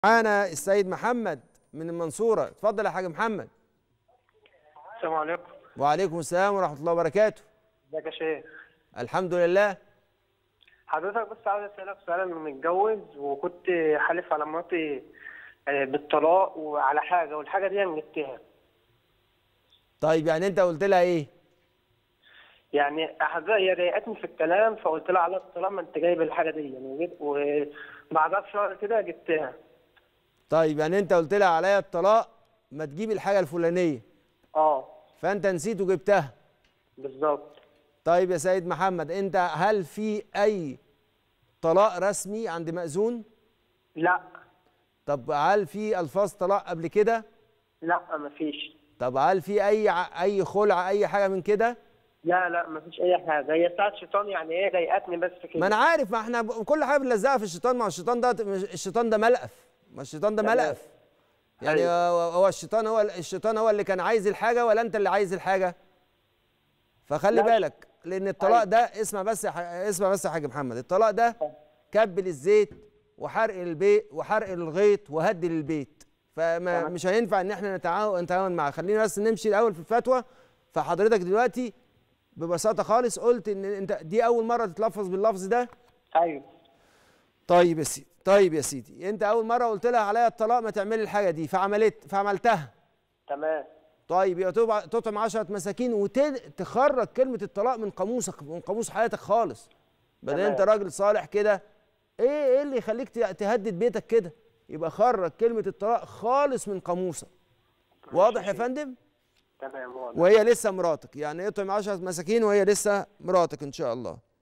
معانا السيد محمد من المنصورة اتفضل يا حاج محمد السلام عليكم وعليكم السلام ورحمة الله وبركاته ازيك يا شيخ الحمد لله حضرتك بس عاوز اسالك سؤال انا متجوز وكنت حالف على مراتي آه، بالطلاق وعلى حاجه والحاجه دي انا جبتها طيب يعني انت قلت لها ايه يعني حضرتك هي ضايقتني في الكلام فقلت لها على الطلاق ما انت جايب الحاجه دي يعني وجيت- وبعدها بشهر كده جبتها طيب يعني انت قلت لها عليا الطلاق ما تجيب الحاجة الفلانية اه فانت نسيت وجبتها بالظبط طيب يا سيد محمد انت هل في اي طلاق رسمي عند مأذون لا طب هل في الفاظ طلاق قبل كده لا مفيش طب هل في اي ع- اي خلع اي حاجة من كده لا لا مفيش اي حاجه هي بتاعت شيطان يعني ايه ضايقتني بس كده ما انا عارف ما احنا ب- كل حاجه بنلزقها في الشيطان ما هو الشيطان ده مش- الشيطان ده ملقف ما الشيطان ده تمام. ملقف يعني أيوة. هو هو الشيطان هو الشيطان هو اللي كان عايز الحاجه ولا انت اللي عايز الحاجه فخلي لا. بالك لان الطلاق أيوة. ده اسمع بس يا ح- اسمع بس يا حاج محمد الطلاق ده كبل الزيت وحرق البيت وحرق الغيط وهدل البيت فما تمام. مش هينفع ان احنا نتعاون نتعاون معاه خلينا بس نمشي الاول في الفتوى فحضرتك دلوقتي ببساطه خالص قلت ان انت دي اول مره تتلفظ باللفظ ده ايوه طيب يا سيدي طيب يا سيدي انت اول مره قلت لها عليا الطلاق ما تعملي الحاجه دي فعملت فعملتها تمام طيب يبقى تبع- تطعم 10 مساكين وتخرج كلمه الطلاق من قاموسك من قاموس حياتك خالص بدل تمام. انت راجل صالح كده ايه ايه اللي يخليك ت- تهدد بيتك كده يبقى خرج كلمه الطلاق خالص من قاموسك واضح يا فندم تمام واضح وهي لسه مراتك يعني اطعم 10 مساكين وهي لسه مراتك ان شاء الله